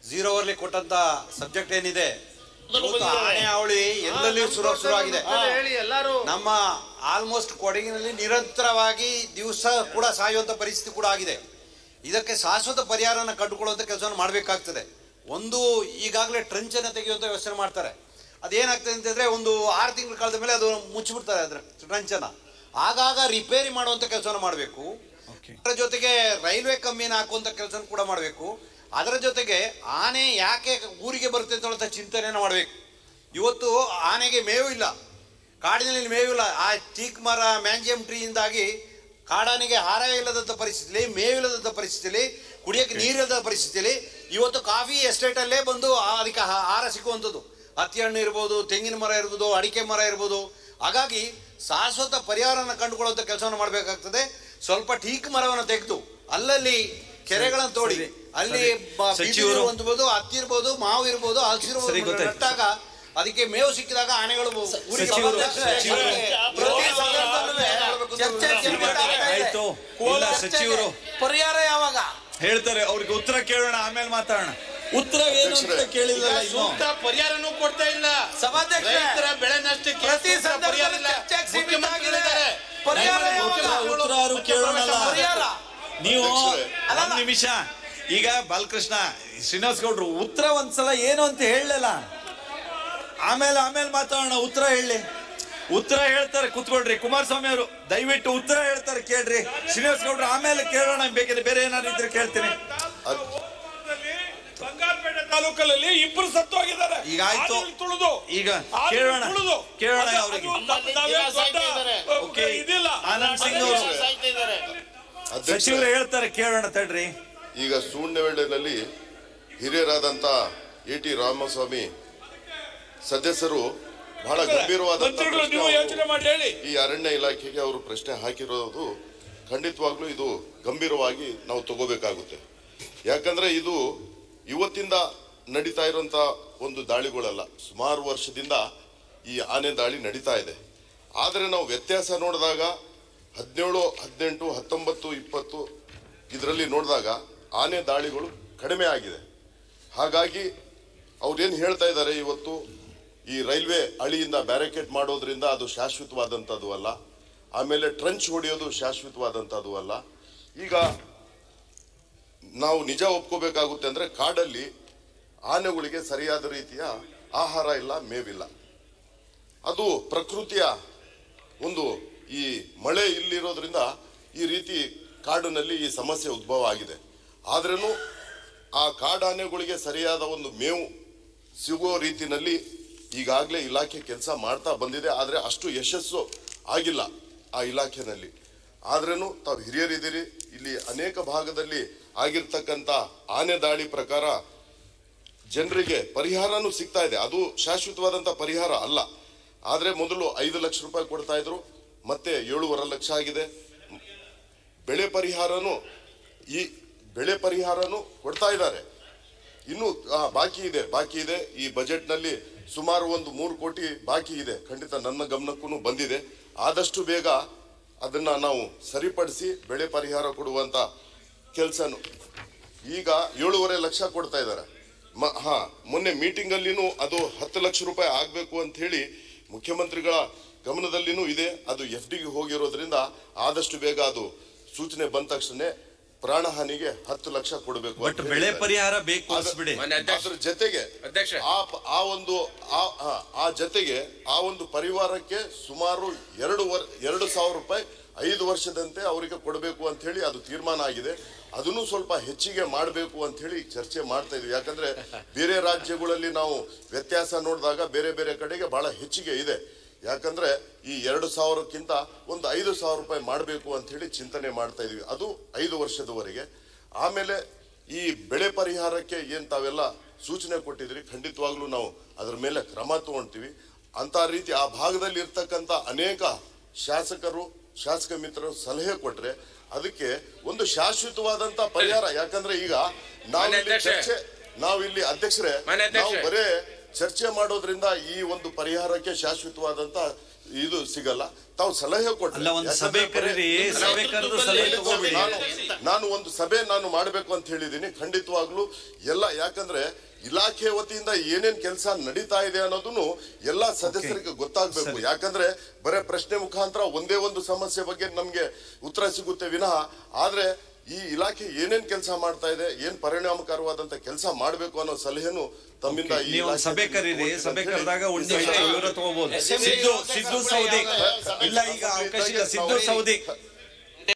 Zero hourly ಕೊಟ್ಟಂತ subject ಏನಿದೆ ಇವತ್ತು ಆನೆ ಅವಳಿ ಎಲ್ಲೆಲ್ಲಿ ಶುರು ಶುರು ಆಗಿದೆ ಹೇಳಿ ಎಲ್ಲಾರು ನಮ್ಮ ಆಲ್ಮೋಸ್ಟ್ ಕೊಡಗಿನಲ್ಲಿ ನಿರಂತರವಾಗಿ ದಿವಸ ಕೂಡ ಸಾಯುವಂತ ಪರಿಸ್ಥಿತಿ ಕೂಡ ಆಗಿದೆ ಇದಕ್ಕೆ ಶಾಶ್ವತ ಪರಿಹಾರನ ಕಂಡುಕೊಳ್ಳುವಂತ ಕೆಲಸವನ್ನು ಮಾಡಬೇಕಾಗ್ತದೆ ಒಂದು ಈಗಾಗಲೇ ಟ್ರಂಚ್ ಅನ್ನ ತೆಗೆಯುವಂತ ವ್ಯವಸ್ಥೆ ಮಾಡ್ತಾರೆ ಅದೇನಾಗ್ತದೆ ಅಂತಂದ್ರೆ ಒಂದು ಆರು ತಿಂಗಳು ಕಳೆದ ಮೇಲೆ ಅದು ಮುಚ್ಚಿಬಿಡ್ತಾರೆ ಅದ್ರ ಟ್ರಂಚ್ ಅನ್ನ ಆಗಾಗ ರಿಪೇರಿ ಮಾಡುವಂತ ಕೆಲಸವನ್ನು ಮಾಡಬೇಕು ಅದರ ಜೊತೆಗೆ ರೈಲ್ವೆ ಕಮ್ಮಿನ ಹಾಕುವಂತ ಕೆಲಸ ಕೂಡ ಮಾಡಬೇಕು ಅದರ ಜೊತೆಗೆ ಆನೆ ಯಾಕೆ ಊರಿಗೆ ಬರುತ್ತೆ ಅಂತ ಹೇಳುವಂತ ಚಿಂತನೆಯನ್ನು ಮಾಡಬೇಕು ಇವತ್ತು ಆನೆಗೆ ಮೇವು ಇಲ್ಲ ಕಾಡಿನಲ್ಲಿ ಮೇವಿಲ್ಲ ಆ ಚೀಕ್ ಮರ ಮ್ಯಾಂಜಿಯಂ ಟ್ರೀಯಿಂದಾಗಿ ಕಾಡಾನೆಗೆ ಆಹಾರ ಇಲ್ಲದಂತ ಪರಿಸ್ಥಿತಿಲಿ ಮೇವಿಲ್ಲದಂತ ಪರಿಸ್ಥಿತಿಲಿ ಕುಡಿಯಕ್ಕೆ ನೀರಿಲ್ಲದ ಪರಿಸ್ಥಿತಿಲಿ ಇವತ್ತು ಕಾಫಿ ಎಸ್ಟೇಟ್ ಅಲ್ಲೇ ಬಂದು ಆ- ಅದಕ್ಕೆ ಆಹಾ- ಆಹಾರ ಸಿಕ್ಕುವಂಥದ್ದು ಹತ್ತಿ ಹಣ್ಣು ಇರ್ಬೋದು ತೆಂಗಿನ ಮರ ಇರ್ಬೋದು ಅಡಿಕೆ ಮರ ಇರ್ಬೋದು ಹಾಗಾಗಿ ಶಾಶ್ವತ ಪರಿಹಾರನ ಕಂಡುಕೊಳ್ಳುವಂತ ಕೆಲಸವನ್ನು ಮಾಡಬೇಕಾಗ್ತದೆ ಸ್ವಲ್ಪ ಟೀಕ್ ಮರವನ್ನು ತೆಗೆದು ಅಲ್ಲಲ್ಲಿ ಕೆರೆಗಳನ್ನು ತೋಡಿ ಅಲ್ಲಿ ಬ- ಬಿದಿರು ಸಚಿವರು- ಇರ್ಬೋದು ಹತ್ತಿ ಇರ್ಬೋದು ಮಾವು ಇರ್ಬೋದು ಹಲಸಿರ್ಬೋದು ಸರಿ, ಗೊತ್ತಾಯ್ತು. ನೆಟ್ಟಾಗ ಅದಕ್ಕೆ ಮೇವು ಸಿಕ್ಕಿದಾಗ ಆನೆಗಳು ಊರಿಗೆ ಸಚಿವರು- ಬರ್ತವೆ. ಸಚಿವರು- ಪ್ರತಿ ಸಂದರ್ಭದಲ್ಲೂ ಚರ್ಚೆ ಜೀವಿತ ಆಗ್ತಾ ಇದೆ. ಆಯ್ತು ಇಲ್ಲ ಸಚಿವರು ಪರಿಹಾರ ಯಾವಾಗ ಹೇಳ್ತಾರೆ ಅವ್ರಿಗೆ ಉತ್ತರ ಕೇಳೋಣ ಆಮೇಲೆ ಮಾತಾಡೋಣ ಉತ್ತರ ಏನು ಅಂತ ಕೇಳಿಲ್ಲ ಇನ್ನು ಸೂಕ್ತ ಪರಿಹಾರನೂ ಕೊಡ್ತಾ ಇಲ್ಲ ಸಭಾಧ್ಯಕ್ಷರೇ, ರೈತರ ಬೆಳೆ ನಷ್ಟಕ್ಕೆ ಪ್ರತಿ ಸೂಕ್ತ ಪರಿಹಾರ ಇಲ್ಲ ಸಂದರ್ಭದಲ್ಲಿ ಚರ್ಚೆಗೆ ಸೀಮಿತ ಮುಖ್ಯಮಂತ್ರಿಗಳು ಆಗಿದೆ. ಇದ್ದಾರೆ. ಪರಿಹಾರ ಯಾವಾಗ? ಉತ್ತರ ಉತ್ತರ ಯಾರು ಕೇಳೋಣಲ್ಲ ಪರಿಹಾರ ನೀವು ಅಲ್ಲಲ್ಲ. ಒಂದ್ ನಿಮಿಷ ಈಗ ಬಾಲಕೃಷ್ಣ ಶ್ರೀನಿವಾಸ್ ಗೌಡ್ರು ಉತ್ತರ ಒಂದ್ಸಲ ಏನು ಅಂತ ಹೇಳಲಿಲ್ಲ ಆಮೇಲೆ ಆಮೇಲೆ ಮಾತಾಡೋಣ ಉತ್ತರ ಹೇಳಿ ಉತ್ತರ ಹೇಳ್ತಾರೆ ಕುತ್ಕೊಳ್ರಿ ಕುಮಾರಸ್ವಾಮಿ ಅವರು ದಯವಿಟ್ಟು ಉತ್ತರ ಹೇಳ್ತಾರೆ ಕೇಳ್ರಿ ಶ್ರೀನಿವಾಸ್ ಗೌಡ್ರು ಆಮೇಲೆ ಕೇಳೋಣ ಬೇಕಿದ್ರೆ ಬೇರೆ ಏನಾದ್ರು ಇದ್ರೆ ಕೇಳ್ತೀನಿ ಬಂಗಾರಪೇಟೆ ತಾಲೂಕಲ್ಲಿ ಇಬ್ರು ಸತ್ತು ಹೋಗಿದ್ದಾರೆ ಈಗ ಆಯ್ತು. ಆನೆಗಳು ತುಳಿದು ಈಗ ಆನೆಗಳು ಕೇಳೋಣ. ತುಳಿದು. ಕೇಳೋಣ ಅದು- ಅವ್ರಿಗೆ. ಅದು ತ- ನಾವೇನ್ ದಿನ ಸಾಯ್ತಾ ದೊಡ್ಡ, ಇದ್ದಾರೆ. Ah, okay. ಇದಿಲ್ಲ ಆನಂದ್ ಸಿಂಗ್ ಮನೆಯಲ್ಲಿ ಅವರು ಸಾಯ್ತಾ ಇದ್ದಾರೆ ಸಚಿವರು ಹೇಳ್ತಾರೆ ಕೇಳೋಣ ತಡ್ರಿ ಈಗ ಸೂಣ್ಯವೇಳೆಯಲ್ಲಿ ಹಿರಿಯರಾದಂತ ಎ ಟಿ ರಾಮಸ್ವಾಮಿ ಸದಸ್ಯರು ಬಹಳ ಗಂಭೀರವಾದಂತ ಮಂತ್ರಿಗಳು ಪ್ರಶ್ನೆ ನೀವು ಅವರು ಯೋಚನೆ ಮಾಡಿ ಹೇಳಿ ಈ ಅರಣ್ಯ ಇಲಾಖೆಗೆ ಅವರು ಪ್ರಶ್ನೆ ಹಾಕಿರೋದು ಖಂಡಿತವಾಗ್ಲೂ ಇದು ಗಂಭೀರವಾಗಿ ನಾವು ತಗೋಬೇಕಾಗುತ್ತೆ ಯಾಕಂದ್ರೆ ಇದು ಇವತ್ತಿಂದ ನಡೀತಾ ಇರುವಂತ ಒಂದು ದಾಳಿಗಳಲ್ಲ ಸುಮಾರು ವರ್ಷದಿಂದ ಈ ಆನೆ ದಾಳಿ ನಡೀತಾ ಇದೆ ಆದರೆ ನಾವು ವ್ಯತ್ಯಾಸ ನೋಡಿದಾಗ ಹದಿನೇಳು ಹದಿನೆಂಟು ಹತ್ತೊಂಬತ್ತು ಇಪ್ಪತ್ತು ಇದರಲ್ಲಿ ನೋಡಿದಾಗ ಆನೆ ದಾಳಿಗಳು ಕಡಿಮೆ ಆಗಿದೆ ಹಾಗಾಗಿ ಅವ್ರೇನು ಹೇಳ್ತಾ ಇದ್ದಾರೆ ಇವತ್ತು ಈ ರೈಲ್ವೆ ಹಳಿಯಿಂದ ಬ್ಯಾರಿಕೇಡ್ ಮಾಡೋದ್ರಿಂದ ಅದು ಶಾಶ್ವತವಾದಂಥದ್ದು ಅಲ್ಲ ಆಮೇಲೆ ಟ್ರಂಚ್ ಹೊಡೆಯೋದು ಶಾಶ್ವತವಾದಂಥದ್ದು ಅಲ್ಲ ಈಗ ನಾವು ನಿಜ ಒಪ್ಕೋಬೇಕಾಗುತ್ತೆ ಅಂದ್ರೆ ಕಾಡಲ್ಲಿ ಆನೆಗಳಿಗೆ ಸರಿಯಾದ ರೀತಿಯ ಆಹಾರ ಇಲ್ಲ ಮೇವಿಲ್ಲ ಅದು ಪ್ರಕೃತಿಯ ಒಂದು ಈ ಮಳೆ ಇಲ್ಲಿರೋದ್ರಿಂದ ಈ ರೀತಿ ಕಾಡಿನಲ್ಲಿ ಈ ಸಮಸ್ಯೆ ಉದ್ಭವ ಆಗಿದೆ ಆದ್ರೂ ಆ ಕಾಡಾನೆಗಳಿಗೆ ಸರಿಯಾದ ಒಂದು ಮೇವು ಸಿಗುವ ರೀತಿನಲ್ಲಿ ಈಗಾಗಲೇ ಇಲಾಖೆ ಕೆಲಸ ಮಾಡ್ತಾ ಬಂದಿದೆ ಆದರೆ ಅಷ್ಟು ಯಶಸ್ಸು ಆಗಿಲ್ಲ ಆ ಇಲಾಖೆನಲ್ಲಿ ಆದ್ರೂ ತಾವು ಹಿರಿಯರಿದ್ದೀರಿ ಇಲ್ಲಿ ಅನೇಕ ಭಾಗದಲ್ಲಿ ಆಗಿರ್ತಕ್ಕಂಥ ಆನೆ ದಾಳಿ ಪ್ರಕಾರ ಜನರಿಗೆ ಪರಿಹಾರನೂ ಸಿಗ್ತಾ ಇದೆ ಅದು ಶಾಶ್ವತವಾದಂತ ಪರಿಹಾರ ಅಲ್ಲ ಆದ್ರೆ ಮೊದಲು ಐದು ಲಕ್ಷ ರೂಪಾಯಿ ಕೊಡ್ತಾ ಇದ್ರು ಮತ್ತೆ ಏಳೂವರೆ ಲಕ್ಷ ಆಗಿದೆ ಬೆಳೆ ಪರಿಹಾರನು ಈ ಬೆಳೆ ಪರಿಹಾರನು ಕೊಡ್ತಾ ಇದ್ದಾರೆ ಇನ್ನು ಆ, ಬಾಕಿ ಇದೆ ಬಾಕಿ ಇದೆ ಈ ಬಜೆಟ್ ನಲ್ಲಿ ಸುಮಾರು ಒಂದು ಮೂರು ಕೋಟಿ ಬಾಕಿ ಇದೆ ಖಂಡಿತ ನನ್ನ ಗಮನಕ್ಕೂ ಬಂದಿದೆ ಆದಷ್ಟು ಬೇಗ ಅದನ್ನ ನಾವು ಸರಿಪಡಿಸಿ ಬೆಳೆ ಪರಿಹಾರ ಕೊಡುವಂತ ಕೆಲಸನು ಈಗ ಏಳೂವರೆ ಲಕ್ಷ ಕೊಡ್ತಾ ಇದ್ದಾರೆ ಮ ಹಾ ಮೊನ್ನೆ ಮೀಟಿಂಗ್ ಅಲ್ಲಿನೂ ಅದು ಹತ್ತು ಲಕ್ಷ ರೂಪಾಯಿ ಆಗ್ಬೇಕು ಅಂತ ಹೇಳಿ ಮುಖ್ಯಮಂತ್ರಿಗಳ ಗಮನದಲ್ಲಿನೂ ಇದೆ ಅದು ಎಫ್ ಡಿಗೆ ಹೋಗಿರೋದ್ರಿಂದ ಆದಷ್ಟು ಬೇಗ ಅದು ಸೂಚನೆ ಬಂದ ತಕ್ಷಣ ಪ್ರಾಣಹಾನಿಗೆ ಹತ್ತು ಲಕ್ಷ ಕೊಡಬೇಕು ಬಟ್ ಬೆಳೆ ಪರಿಹಾರ ಬೇಕು ಅನ್ಸ್ಬಿಡಿ ಅದ್ರ ಜೊತೆಗೆ ಅಧ್ಯಕ್ಷ. ಆ ಪ- ಆ ಒಂದು ಆ- ಆ- ಆ ಜೊತೆಗೆ ಆ ಒಂದು ಪರಿವಾರಕ್ಕೆ ಸುಮಾರು ಎರಡು ವರ್ ಎರಡು ಸಾವಿರ ರೂಪಾಯಿ ಐದು ವರ್ಷದಂತೆ ಅವರಿಗೆ ಕೊಡಬೇಕು ಅಂತ ಹೇಳಿ ಅದು ತೀರ್ಮಾನ ಆಗಿದೆ ಅದನ್ನು ಸ್ವಲ್ಪ ಹೆಚ್ಚಿಗೆ ಮಾಡಬೇಕು ಅಂತ ಹೇಳಿ ಚರ್ಚೆ ಮಾಡ್ತಾ ಇದ್ವಿ ಯಾಕಂದ್ರೆ ಬೇರೆ ರಾಜ್ಯಗಳಲ್ಲಿ ನಾವು ವ್ಯತ್ಯಾಸ ನೋಡಿದಾಗ ಬೇರೆ ಬೇರೆ ಕಡೆಗೆ ಬಹಳ ಹೆಚ್ಚಿಗೆ ಇದೆ ಯಾಕಂದ್ರೆ ಈ ಎರಡು ಸಾವಿರಕ್ಕಿಂತ ಒಂದು ಐದು ಸಾವಿರ ರೂಪಾಯಿ ಮಾಡಬೇಕು ಅಂತ ಹೇಳಿ ಚಿಂತನೆ ಮಾಡ್ತಾ ಇದೀವಿ ಅದು ಐದು ವರ್ಷದವರೆಗೆ ಆಮೇಲೆ ಈ ಬೆಳೆ ಪರಿಹಾರಕ್ಕೆ ಏನ್ ತಾವೆಲ್ಲ ಸೂಚನೆ ಕೊಟ್ಟಿದ್ರಿ ಖಂಡಿತವಾಗ್ಲೂ ನಾವು ಅದ್ರ ಮೇಲೆ ಕ್ರಮ ತಗೊಂತೀವಿ ಅಂತ ರೀತಿ ಆ ಭಾಗದಲ್ಲಿ ಇರ್ತಕ್ಕಂಥ ಅನೇಕ ಶಾಸಕರು ಶಾಸಕ ಮಿತ್ರರು ಸಲಹೆ ಕೊಟ್ರೆ ಅದಕ್ಕೆ ಒಂದು ಶಾಶ್ವತವಾದಂತ ಪರಿಹಾರ ಯಾಕಂದ್ರೆ ಈಗ ನಾವು ಮಾನ್ಯ ಇಲ್ಲಿ ಅಧ್ಯಕ್ಷೆ. ಚರ್ಚೆ ನಾವು ಇಲ್ಲಿ ಅಧ್ಯಕ್ಷರೇ ಮಾನ್ಯ ನಾವು ಅಧ್ಯಕ್ಷೆ. ಬರೇ ಚರ್ಚೆ ಮಾಡೋದ್ರಿಂದ ಈ ಒಂದು ಪರಿಹಾರಕ್ಕೆ ಶಾಶ್ವತವಾದಂತ ಇದು ಸಿಗಲ್ಲ ತಾವು ಸಲಹೆ ಕೊಟ್ಟರೆ ಅಲ್ಲ ಒಂದು ಸಭೆ ಕರೀರಿ ಸಭೆ ಕರೆದು ಸಲಹೆ ತಗೋಬಿಡಿ ನಾನು ನಾನು ಒಂದು ಸಭೆ ನಾನು ಮಾಡಬೇಕು ಅಂತ ಹೇಳಿದ್ದೀನಿ ಖಂಡಿತವಾಗ್ಲೂ ಎಲ್ಲ ಯಾಕಂದ್ರೆ ಇಲಾಖೆ ವತಿಯಿಂದ ಏನೇನ್ ಕೆಲಸ ನಡೀತಾ ಇದೆ ಅನ್ನೋದನ್ನು ಎಲ್ಲಾ ಸದಸ್ಯರಿಗೆ ಗೊತ್ತಾಗ್ಬೇಕು ಯಾಕಂದ್ರೆ ಬರೇ ಪ್ರಶ್ನೆ ಮುಖಾಂತರ ಒಂದೇ ಒಂದು ಸಮಸ್ಯೆ ಬಗ್ಗೆ ನಮ್ಗೆ ಉತ್ತರ ಸಿಗುತ್ತೆ ವಿನಃ ಆದ್ರೆ ಈ ಇಲಾಖೆ ಏನೇನ್ ಕೆಲಸ ಮಾಡ್ತಾ ಇದೆ ಏನ್ ಪರಿಣಾಮಕಾರವಾದಂತ ಕೆಲಸ ಮಾಡ್ಬೇಕು ಅನ್ನೋ ಸಲಹೆನು ತಮ್ಮಿಂದ ಈ ನೀವು ಒಂದು ಇಲಾಖೆ ಸಭೆ ಕರೀರಿ ಕೊಡ್ತೀನಿ ಸಭೆ ಅಂತ ಹೇಳಿ ಕರೆದಾಗ ಉಳಿದ ಈ ವಿವರ ತಗೋಬಹುದು SME ಸಿದ್ದು ಸಿದ್ದು ಸೌದಿ ಇಲ್ಲ ಈಗ ಅವಕಾಶ ಇಲ್ಲ ಸಿದ್ದು ಸೌದಿ